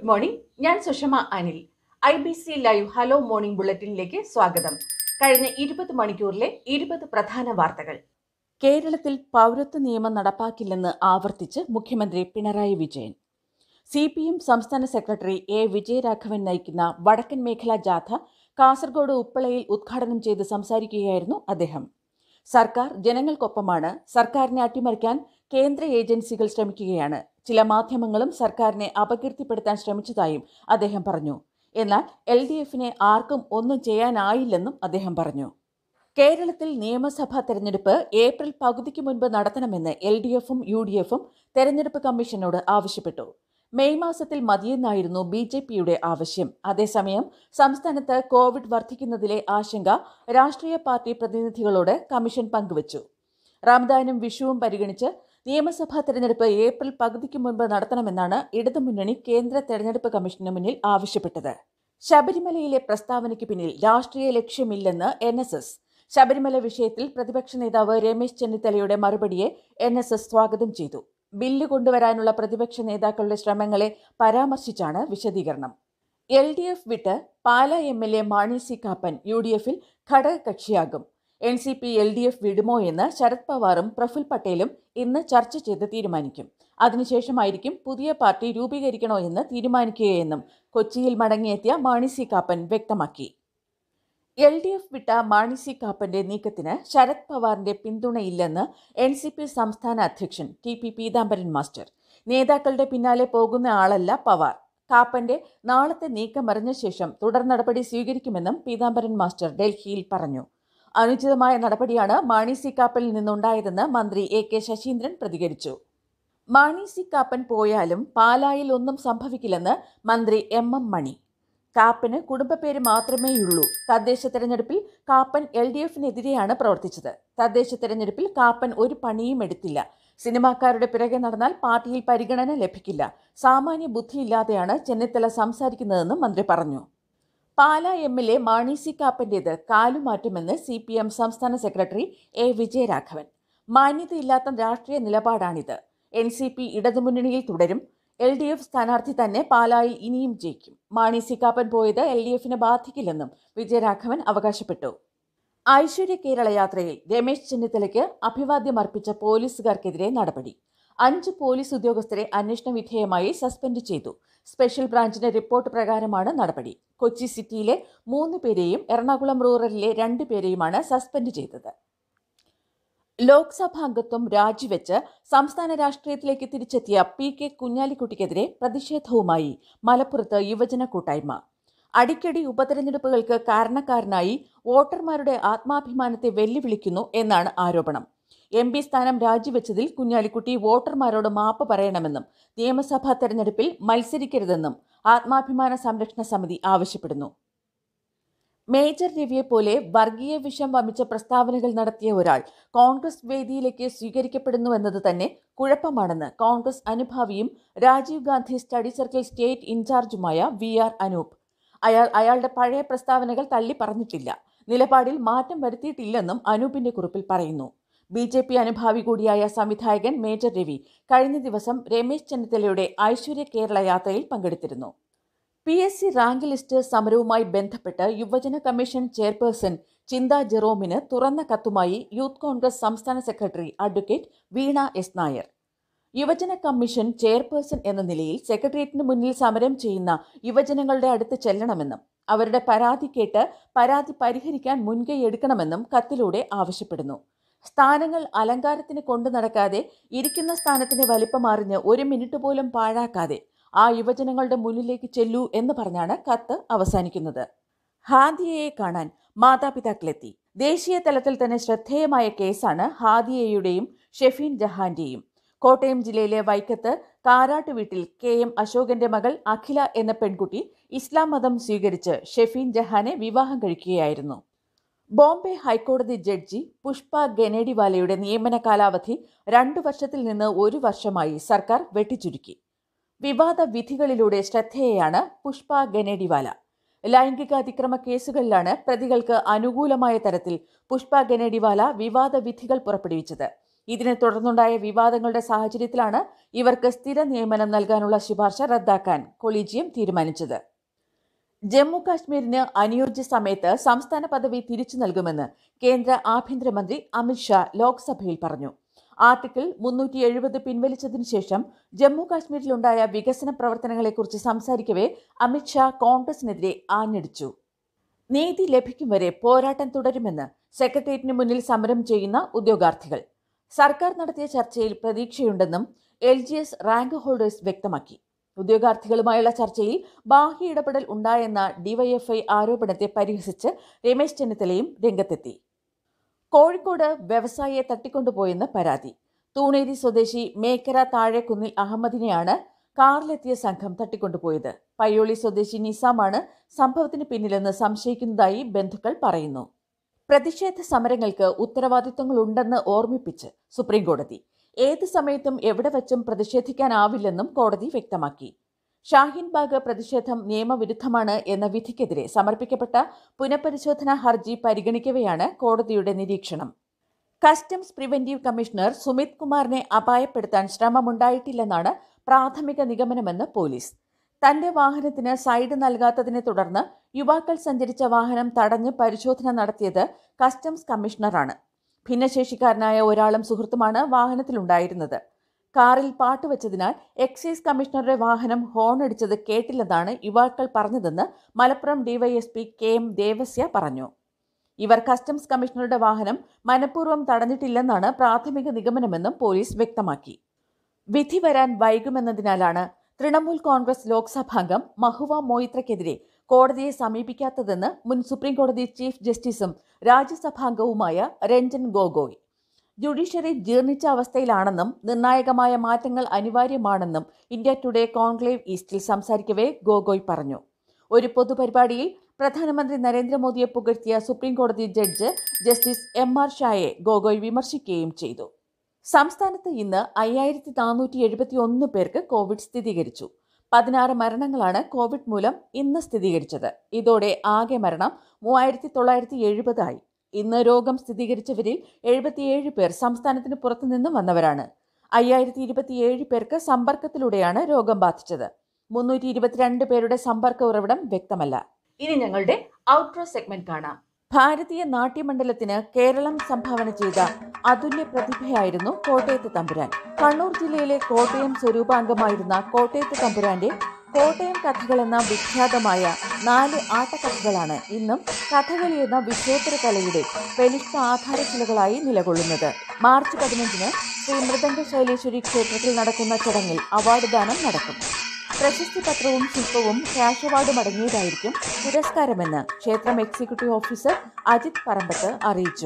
good morning ഞാൻ Sushama Anil I B C live hello morning ബുള്ളറ്റിനിലേക്ക് സ്വാഗതം കഴിഞ്ഞ ഇരുപത് മണിക്കൂറിലെ ഇരുപത് പ്രധാന വാർത്തകൾ കേരളത്തിൽ പൗരത്വ നിയമം നടപ്പാക്കില്ലെന്ന് ആവർത്തിച്ച് മുഖ്യമന്ത്രി Pinarayi Vijayan C P M സംസ്ഥാന സെക്രട്ടറി എ വിജയരാഘവൻ നയിക്കുന്ന വടക്കൻ മേഖലാ ജാഥ കാസർഗോഡ് ഉപ്പളയിൽ ഉദ്ഘാടനം ചെയ്ത് സംസാരിക്കുകയായിരുന്നു അദ്ദേഹം സർക്കാർ ജനങ്ങൾക്കൊപ്പമാണ് സർക്കാരിനെ അട്ടിമറിക്കാൻ കേന്ദ്ര ഏജൻസികൾ ശ്രമിക്കുകയാണ് ചില മാധ്യമങ്ങളും സർക്കാരിനെ അപകീർത്തിപ്പെടുത്താൻ ശ്രമിച്ചതായും അദ്ദേഹം പറഞ്ഞു എന്നാൽ എൽ ഡി എഫിനെ ആർക്കും ഒന്നും ചെയ്യാനായില്ലെന്നും അദ്ദേഹം പറഞ്ഞു കേരളത്തിൽ നിയമസഭാ തെരഞ്ഞെടുപ്പ് ഏപ്രിൽ പകുതിക്ക് മുൻപ് നടത്തണമെന്ന് എൽ ഡി എഫും യു ഡി എഫും തെരഞ്ഞെടുപ്പ് കമ്മീഷനോട് ആവശ്യപ്പെട്ടു മെയ് മാസത്തിൽ മതിയെന്നായിരുന്നു ബി ജെ പിയുടെ ആവശ്യം അതേസമയം സംസ്ഥാനത്ത് കോവിഡ് വർദ്ധിക്കുന്നതിലെ ആശങ്ക രാഷ്ട്രീയ പാർട്ടി പ്രതിനിധികളോട് കമ്മീഷൻ പങ്കുവച്ചു റംദാനും വിഷുവും പരിഗണിച്ച് നിയമസഭാ തെരഞ്ഞെടുപ്പ് ഏപ്രിൽ പകുതിക്ക് മുൻപ് നടത്തണമെന്നാണ് ഇടതുമുന്നണി കേന്ദ്ര തെരഞ്ഞെടുപ്പ് കമ്മീഷന് മുന്നിൽ ആവശ്യപ്പെട്ടത് ശബരിമലയിലെ പ്രസ്താവനയ്ക്ക് പിന്നിൽ രാഷ്ട്രീയ ലക്ഷ്യമില്ലെന്ന് എൻ എസ് എസ് ശബരിമല വിഷയത്തിൽ പ്രതിപക്ഷ നേതാവ് രമേശ് ചെന്നിത്തലയുടെ മറുപടിയെ എൻ എസ് എസ് സ്വാഗതം ചെയ്തു ബില്ല് കൊണ്ടുവരാനുള്ള പ്രതിപക്ഷ നേതാക്കളുടെ ശ്രമങ്ങളെ പരാമർശിച്ചാണ് വിശദീകരണം എൽ ഡി എഫ് വിട്ട് Pala M L A Mani C Kappan U D എഫിൽ ഘടകകക്ഷിയാകും N C P L D F വിടുമോ എന്ന് ശരത് പവാറും പ്രഫുൽ പട്ടേലും ഇന്ന് ചർച്ച ചെയ്ത് തീരുമാനിക്കും അതിനുശേഷമായിരിക്കും പുതിയ പാർട്ടി രൂപീകരിക്കണോ എന്ന് തീരുമാനിക്കുകയെന്നും കൊച്ചിയിൽ മടങ്ങിയെത്തിയ മാണി സി കാപ്പൻ വ്യക്തമാക്കി എൽ ഡി എഫ് വിട്ട മാണി സി കാപ്പന്റെ നീക്കത്തിന് ശരത് പവാറിന്റെ പിന്തുണയില്ലെന്ന് എൻ സി പി സംസ്ഥാന അധ്യക്ഷൻ ടി പി പീതാംബരൻ മാസ്റ്റർ നേതാക്കളുടെ പിന്നാലെ പോകുന്ന ആളല്ല പവാർ കാപ്പന്റെ നാളത്തെ നീക്കം അറിഞ്ഞ ശേഷം തുടർ നടപടി സ്വീകരിക്കുമെന്നും പീതാംബരൻ മാസ്റ്റർ ഡൽഹിയിൽ പറഞ്ഞു അനുചിതമായ നടപടിയാണ് മാണി സി കാപ്പനിൽ നിന്നുണ്ടായതെന്ന് മന്ത്രി എ കെ ശശീന്ദ്രൻ പ്രതികരിച്ചു മാണി സി കാപ്പൻ പോയാലും പാലായിൽ ഒന്നും സംഭവിക്കില്ലെന്ന് മന്ത്രി എം എം മണി കാപ്പന് കുടുംബപ്പേര് മാത്രമേയുള്ളൂ തദ്ദേശ തെരഞ്ഞെടുപ്പിൽ കാപ്പൻ എൽ ഡി എഫിനെതിരെയാണ് പ്രവർത്തിച്ചത് തദ്ദേശ തെരഞ്ഞെടുപ്പിൽ കാപ്പൻ ഒരു പണിയും എടുത്തില്ല സിനിമാക്കാരുടെ പിറകെ നടന്നാൽ പാർട്ടിയിൽ പരിഗണന ലഭിക്കില്ല സാമാന്യ ബുദ്ധിയില്ലാതെയാണ് ചെന്നിത്തല സംസാരിക്കുന്നതെന്നും മന്ത്രി പറഞ്ഞു Pala M L A Mani C കാപ്പന്റേത് കാലുമാറ്റുമെന്ന് സി പി എം സംസ്ഥാന സെക്രട്ടറി എ വിജയരാഘവൻ മാന്യതയില്ലാത്ത രാഷ്ട്രീയ നിലപാടാണിത് എൻ സി പി ഇടതുമുന്നണിയിൽ തുടരും എൽ ഡി എഫ് സ്ഥാനാർത്ഥി തന്നെ പാലായിൽ ഇനിയും ജയിക്കും മാണി സി കാപ്പൻ പോയത് എൽ ഡി എഫിനെ ബാധിക്കില്ലെന്നും വിജയരാഘവൻ അവകാശപ്പെട്ടു ഐശ്വര്യ കേരള യാത്രയിൽ രമേശ് ചെന്നിത്തലയ്ക്ക് അഭിവാദ്യം അർപ്പിച്ച പോലീസുകാർക്കെതിരെ നടപടി അഞ്ച് പോലീസ് ഉദ്യോഗസ്ഥരെ അന്വേഷണ വിധേയമായി സസ്പെൻഡ് ചെയ്തു സ്പെഷ്യൽ ബ്രാഞ്ചിന്റെ റിപ്പോർട്ട് പ്രകാരമാണ് നടപടി കൊച്ചി സിറ്റിയിലെ മൂന്ന് പേരെയും എറണാകുളം റൂറലിലെ രണ്ട് പേരെയുമാണ് സസ്പെൻഡ് ചെയ്തത് ലോക്സഭാ അംഗത്വം രാജിവെച്ച് സംസ്ഥാന രാഷ്ട്രീയത്തിലേക്ക് തിരിച്ചെത്തിയ പി കെ കുഞ്ഞാലിക്കുട്ടിക്കെതിരെ പ്രതിഷേധവുമായി മലപ്പുറത്ത് യുവജന കൂട്ടായ്മ അടിക്കടി ഉപതെരഞ്ഞെടുപ്പുകൾക്ക് കാരണക്കാരനായി വോട്ടർമാരുടെ ആത്മാഭിമാനത്തെ വെല്ലുവിളിക്കുന്നു എന്നാണ് ആരോപണം എം പി സ്ഥാനം രാജിവെച്ചതിൽ കുഞ്ഞാലിക്കുട്ടി വോട്ടർമാരോട് മാപ്പ് പറയണമെന്നും നിയമസഭാ തെരഞ്ഞെടുപ്പിൽ മത്സരിക്കരുതെന്നും ആത്മാഭിമാന സംരക്ഷണ സമിതി ആവശ്യപ്പെടുന്നു മേജർ രവിയെ പോലെ വർഗീയ വിഷം വമിച്ച പ്രസ്താവനകൾ നടത്തിയ ഒരാൾ കോൺഗ്രസ് വേദിയിലേക്ക് സ്വീകരിക്കപ്പെടുന്നുവെന്നത് തന്നെ കുഴപ്പമാണെന്ന് കോൺഗ്രസ് അനുഭാവിയും Rajiv Gandhi study circle state ഇൻചാർജുമായ വി ആർ അനൂപ് അയാൾ അയാളുടെ പഴയ പ്രസ്താവനകൾ തള്ളി പറഞ്ഞിട്ടില്ല നിലപാടിൽ മാറ്റം വരുത്തിയിട്ടില്ലെന്നും അനൂപിന്റെ കുറിപ്പിൽ പറയുന്നു ബി ജെ പി അനുഭാവി കൂടിയായ സംവിധായകൻ മേജർ രവി കഴിഞ്ഞ ദിവസം രമേശ് ചെന്നിത്തലയുടെ ഐശ്വര്യ കേരള യാത്രയിൽ പങ്കെടുത്തിരുന്നു P S C rank list സമരവുമായി ബന്ധപ്പെട്ട് യുവജന കമ്മീഷൻ ചെയർപേഴ്സൺ ചിന്ത ജെറോമിന് തുറന്ന കത്തുമായി യൂത്ത് കോൺഗ്രസ് സംസ്ഥാന secretary advocate Veena S Nair യുവജന കമ്മീഷൻ ചെയർപേഴ്സൺ എന്ന നിലയിൽ സെക്രട്ടേറിയറ്റിന് മുന്നിൽ സമരം ചെയ്യുന്ന യുവജനങ്ങളുടെ അടുത്ത് ചെല്ലണമെന്നും അവരുടെ പരാതി കേട്ട് പരാതി പരിഹരിക്കാൻ മുൻകൈ എടുക്കണമെന്നും കത്തിലൂടെ ആവശ്യപ്പെടുന്നു സ്ഥാനങ്ങൾ അലങ്കാരത്തിന് കൊണ്ടു നടക്കാതെ ഇരിക്കുന്ന സ്ഥാനത്തിന് വലിപ്പമറിഞ്ഞ് ഒരു മിനിറ്റ് പോലും പാഴാക്കാതെ ആ യുവജനങ്ങളുടെ മുന്നിലേക്ക് ചെല്ലൂ എന്ന് പറഞ്ഞാണ് കത്ത് അവസാനിക്കുന്നത് ഹാദിയയെ കാണാൻ മാതാപിതാക്കളെത്തി ദേശീയ തലത്തിൽ തന്നെ ശ്രദ്ധേയമായ കേസാണ് ഹാദിയയുടെയും ഷെഫീൻ ജഹാന്റെയും കോട്ടയം ജില്ലയിലെ വൈക്കത്ത് കാരാട്ട് വീട്ടിൽ കെ എം അശോകന്റെ മകൾ അഖില എന്ന പെൺകുട്ടി ഇസ്ലാം മതം സ്വീകരിച്ച് ഷെഫീൻ ജഹാനെ വിവാഹം കഴിക്കുകയായിരുന്നു ബോംബെ ഹൈക്കോടതി ജഡ്ജി പുഷ്പ ഗനേഡിവാലയുടെ നിയമന കാലാവധി രണ്ടു വർഷത്തിൽ നിന്ന് ഒരു വർഷമായി സർക്കാർ വെട്ടിച്ചുരുക്കി വിവാദ വിധികളിലൂടെ ശ്രദ്ധേയയാണ് പുഷ്പ ഗനേഡിവാല ലൈംഗിക അതിക്രമ കേസുകളിലാണ് പ്രതികൾക്ക് അനുകൂലമായ തരത്തിൽ പുഷ്പ ഗനേഡിവാല വിവാദ വിധികൾ പുറപ്പെടുവിച്ചത് ഇതിനെ തുടർന്നുണ്ടായ വിവാദങ്ങളുടെ സാഹചര്യത്തിലാണ് ഇവർക്ക് സ്ഥിര നിയമനം നൽകാനുള്ള ശുപാർശ റദ്ദാക്കാൻ കൊളീജിയം തീരുമാനിച്ചത് ജമ്മു കാശ്മീരിന് അനുയോജ്യ സമയത്ത് സംസ്ഥാന പദവി തിരിച്ചു നൽകുമെന്ന് കേന്ദ്ര ആഭ്യന്തരമന്ത്രി അമിത്ഷാ ലോക്സഭയിൽ പറഞ്ഞു ആർട്ടിക്കിൾ മുന്നൂറ്റി എഴുപത് പിൻവലിച്ചതിനു ശേഷം ജമ്മു കാശ്മീരിലുണ്ടായ വികസന പ്രവർത്തനങ്ങളെക്കുറിച്ച് സംസാരിക്കവേ അമിത്ഷാ കോൺഗ്രസിനെതിരെ ആഞ്ഞടിച്ചു നീതി ലഭിക്കും വരെ പോരാട്ടം തുടരുമെന്ന് സെക്രട്ടേറിയറ്റിന് മുന്നിൽ സമരം ചെയ്യുന്ന ഉദ്യോഗാർത്ഥികൾ സർക്കാർ നടത്തിയ ചർച്ചയിൽ പ്രതീക്ഷയുണ്ടെന്നും L G S rank holders വ്യക്തമാക്കി ഉദ്യോഗാർത്ഥികളുമായുള്ള ചർച്ചയിൽ ബാഹ്യ ഇടപെടൽ ഉണ്ടായെന്ന ഡിവൈഎഫ്ഐ ആരോപണത്തെ പരിഹസിച്ച് രമേശ് ചെന്നിത്തലയും രംഗത്തെത്തി കോഴിക്കോട് വ്യവസായിയെ തട്ടിക്കൊണ്ടുപോയെന്ന് പരാതി തൂണേരി സ്വദേശി മേക്കര താഴെക്കുന്നിൽ അഹമ്മദിനെയാണ് കാറിലെത്തിയ സംഘം തട്ടിക്കൊണ്ടുപോയത് പയ്യോളി സ്വദേശി നിസാമാണ് സംഭവത്തിന് പിന്നിലെന്ന് സംശയിക്കുന്നതായി ബന്ധുക്കൾ പറയുന്നു പ്രതിഷേധ സമരങ്ങൾക്ക് ഉത്തരവാദിത്തങ്ങളുണ്ടെന്ന് ഓർമ്മിപ്പിച്ച് സുപ്രീംകോടതി ഏത് സമയത്തും എവിടെ വച്ചും പ്രതിഷേധിക്കാനാവില്ലെന്നും കോടതി വ്യക്തമാക്കി ഷാഹിൻ ബാഗ് പ്രതിഷേധം നിയമവിരുദ്ധമാണ് എന്ന വിധിക്കെതിരെ സമർപ്പിക്കപ്പെട്ട പുനഃപരിശോധനാ ഹർജി പരിഗണിക്കവെയാണ് കോടതിയുടെ നിരീക്ഷണം കസ്റ്റംസ് പ്രിവന്റീവ് കമ്മീഷണർ സുമിത് കുമാറിനെ അപായപ്പെടുത്താൻ ശ്രമമുണ്ടായിട്ടില്ലെന്നാണ് പ്രാഥമിക നിഗമനമെന്ന് പോലീസ് തന്റെ വാഹനത്തിന് സൈഡ് നൽകാത്തതിനെ തുടർന്ന് യുവാക്കൾ സഞ്ചരിച്ച വാഹനം തടഞ്ഞ് പരിശോധന നടത്തിയത് കസ്റ്റംസ് കമ്മീഷണറാണ് ഭിന്നശേഷിക്കാരനായ ഒരാളും സുഹൃത്തുമാണ് വാഹനത്തിലുണ്ടായിരുന്നത് കാറിൽ പാട്ട് വെച്ചതിനാൽ എക്സൈസ് കമ്മീഷണറുടെ വാഹനം ഹോൺ അടിച്ചത് കേട്ടില്ലെന്നാണ് യുവാക്കൾ പറഞ്ഞതെന്ന് Malappuram DYSP K M Devasya പറഞ്ഞു ഇവർ കസ്റ്റംസ് കമ്മീഷണറുടെ വാഹനം മനഃപൂർവ്വം തടഞ്ഞിട്ടില്ലെന്നാണ് പ്രാഥമിക നിഗമനമെന്നും പോലീസ് വ്യക്തമാക്കി വിധി വരാൻ വൈകുമെന്നതിനാലാണ് തൃണമൂൽ കോൺഗ്രസ് ലോക്സഭാംഗം മഹുവ മൊയ്ത്രയ്ക്കെതിരെ കോടതിയെ സമീപിക്കാത്തതെന്ന് മുൻ സുപ്രീംകോടതി ചീഫ് ജസ്റ്റിസും രാജ്യസഭാംഗവുമായ രഞ്ജൻ ഗൊഗോയ് ജുഡീഷ്യറി ജീർണിച്ച അവസ്ഥയിലാണെന്നും നിർണായകമായ മാറ്റങ്ങൾ അനിവാര്യമാണെന്നും ഇന്ത്യ ടുഡേ കോൺക്ലേവ് ഈസ്റ്റിൽ സംസാരിക്കവേ ഗോഗോയ് പറഞ്ഞു ഒരു പൊതുപരിപാടിയിൽ പ്രധാനമന്ത്രി നരേന്ദ്രമോദിയെ പുകഴ്ത്തിയ സുപ്രീംകോടതി ജഡ്ജ് ജസ്റ്റിസ് എം ആർ ഷായെ ഗോഗോയ് വിമർശിക്കുകയും ചെയ്തു സംസ്ഥാനത്ത് ഇന്ന് അയ്യായിരത്തി നാനൂറ്റി എഴുപത്തി ഒന്ന് പേർക്ക് കോവിഡ് സ്ഥിരീകരിച്ചു പതിനാറ് മരണങ്ങളാണ് കോവിഡ് മൂലം ഇന്ന് സ്ഥിരീകരിച്ചത് ഇതോടെ ആകെ മരണം മൂവായിരത്തി തൊള്ളായിരത്തി എഴുപതായി ഇന്ന് രോഗം സ്ഥിരീകരിച്ചവരിൽ എഴുപത്തിയേഴ് പേർ സംസ്ഥാനത്തിന് പുറത്തുനിന്നും വന്നവരാണ് അയ്യായിരത്തി ഇരുപത്തിയേഴ് പേർക്ക് സമ്പർക്കത്തിലൂടെയാണ് രോഗം ബാധിച്ചത് മുന്നൂറ്റി ഇരുപത്തിരണ്ട് പേരുടെ സമ്പർക്ക ഉറവിടം വ്യക്തമല്ല ഇനി ഞങ്ങളുടെ ഔട്ട്ഡോർ സെഗ്മെന്റ് കാണാം ഭാരതീയ നാട്യമണ്ഡലത്തിന് കേരളം സംഭാവന ചെയ്ത അതുല്യ പ്രതിഭയായിരുന്നു കോട്ടയത്ത് തമ്പുരാൻ കണ്ണൂർ ജില്ലയിലെ കോട്ടയം സ്വരൂപാംഗമായിരുന്ന കോട്ടയത്ത് തമ്പുരാന്റെ കോട്ടയം കഥകൾ എന്ന വിഖ്യാതമായ നാല് ആട്ടക്കഥകളാണ് ഇന്നും കഥകളി എന്ന വിശ്വോത്തര കലയുടെ ബലിഷ്ഠ ആധാരശിലകളായി നിലകൊള്ളുന്നത് മാർച്ച് പതിനഞ്ചിന് ശ്രീ മൃദംഗ ശൈലേശ്വരി ക്ഷേത്രത്തിൽ നടക്കുന്ന ചടങ്ങിൽ അവാർഡ് ദാനം നടക്കും പ്രശസ്തി പത്രവും ശില്പവും ക്യാഷ് അവാർഡും അടങ്ങിയതായിരിക്കും പുരസ്കാരമെന്ന് ക്ഷേത്രം എക്സിക്യൂട്ടീവ് ഓഫീസർ അജിത് പറമ്പത്ത് അറിയിച്ചു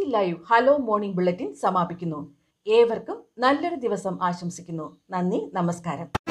ലൈവ് ഹലോ മോർണിംഗ് ബുള്ളറ്റിൻ സമാപിക്കുന്നു ഏവർക്കും നല്ലൊരു ദിവസം ആശംസിക്കുന്നു നന്ദി നമസ്കാരം